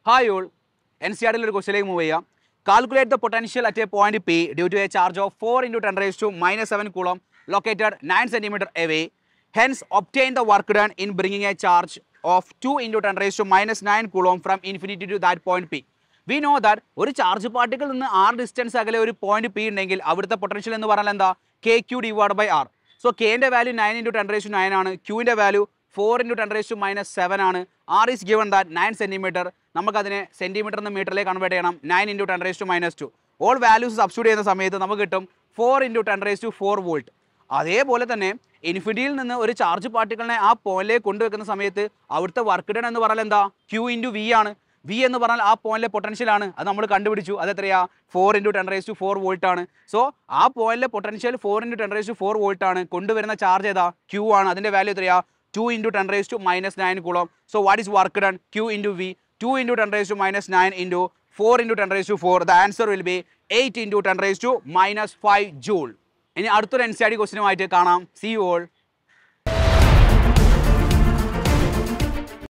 hi all N C ആറിൽ ഒരു ക്വസ്റ്റിലേക്ക് മൂവ് ചെയ്യാം calculate the potential at a point P due to a charge of four into ten raise to minus seven coulomb located nine centimetre away hence obtain the work done in bringing a charge of two into ten raise to minus nine coulomb from infinity to that point P V no that ഒരു charge particle നിന്ന് R distance അകലെ ഒരു point P ഉണ്ടെങ്കിൽ അവിടുത്തെ potential എന്ന് പറഞ്ഞാൽ എന്താ K Q divide by R so കെൻ്റെ value nine into ten raise to nine ആണ് ക്യൂവിൻ്റെ value four into ten raise to minus seven ആണ് R is given that nine centimetre നമുക്കതിനെ സെൻറ്റിമീറ്റർ എന്ന് മീറ്ററിലേക്ക് കൺവേർട്ട് ചെയ്യണം nine into ten raise to minus two all values substitute ചെയ്യുന്ന സമയത്ത് നമുക്ക് കിട്ടും four into ten raise to four volt അതേപോലെ തന്നെ ഇൻഫിനിറ്റിയിൽ നിന്ന് ഒരു ചാർജ് പാർട്ടിക്കിളിനെ ആ പോയിന്റിലേക്ക് കൊണ്ടുവെക്കുന്ന സമയത്ത് അവിടുത്തെ വർക്ക് ഡൺ എന്ന് പറഞ്ഞാൽ എന്താ ക്യൂ ഇൻറ്റു വി ആണ് വി എന്ന് പറഞ്ഞാൽ ആ പോയിന്റിലെ പൊട്ടൻഷ്യൽ ആണ് അത് നമ്മൾ കണ്ടുപിടിച്ചു അത് എത്രയാ four into ten raise to four volt ആണ് സോ ആ പോയിന്റിലെ potential four into ten raise to four volt ആണ് കൊണ്ടുവരുന്ന ചാർജ് ഏതാ ക്യൂ ആണ് അതിൻ്റെ വാല്യൂ എത്രയാ two into ten raise to minus nine coulomb so what is work done Q into V two into ten raise to minus nine into four into ten raise to four the answer will be eight into ten raise to minus five joule ഇനി അടുത്തൊരു N C R D ക്വസ്റ്റിനുമായിട്ട് കാണാം see all